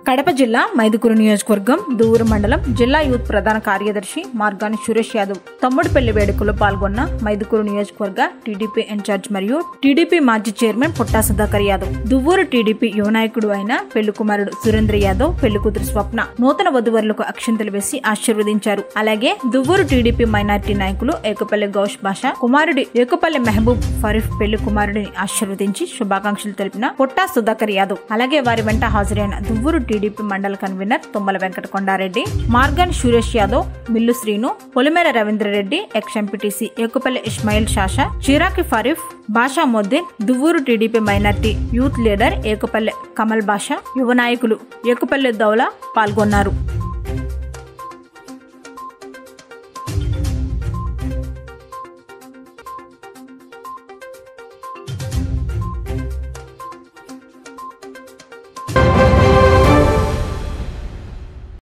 కడప జిల్లా మైదుకూరు నియోజకవర్గం దువ్వూరు మండలం జిల్లా యూత్ ప్రధాన కార్యదర్శి మార్గాని సురేష్ యాదవ్ తమ్ముడు పెళ్లి వేడుకలో పాల్గొన్న మైదుకూరు నియోజకవర్గ టీడీపీ ఇన్ఛార్జ్ మరియు టీడీపీ మాజీ చైర్మన్ పుట్టా సుధాకర్ యాదవ్ దువ్వూరు టీడీపీ యువ నాయకుడు అయిన పెళ్లి కుమారుడు సురేంద్ర యాదవ్ పెళ్లి కూతురు స్వప్న నూతన వధువరులకు అక్షంతలు వేసి ఆశీర్వదించారు అలాగే దువ్వూరు టీడీపీ మైనార్టీ నాయకులు ఏకపల్లి గౌష్ బాషా కుమారుడి ఏకపల్లి మెహబూబ్ ఫరీఫ్ పెళ్లి కుమారుడిని ఆశీర్వదించి శుభాకాంక్షలు తెలిపిన పుట్టా సుధాకర్ యాదవ్ అలాగే వారి వెంట హాజరైన దువ్వూరు టీడీపీ మండల convener Tummala Venkata Kondareddy Margan Suresh Yadav Millu Srinu Polimera Ravindrareddy ex MPTC Ekupalli Ismail షాషా చిరాకి ఫరీఫ్ Basha Mohiddin Duvvur TDP minority youth leader Ekupalli Kamal Basha యువ నాయకులు ఏకుపల్లి దౌలా పాల్గొన్నారు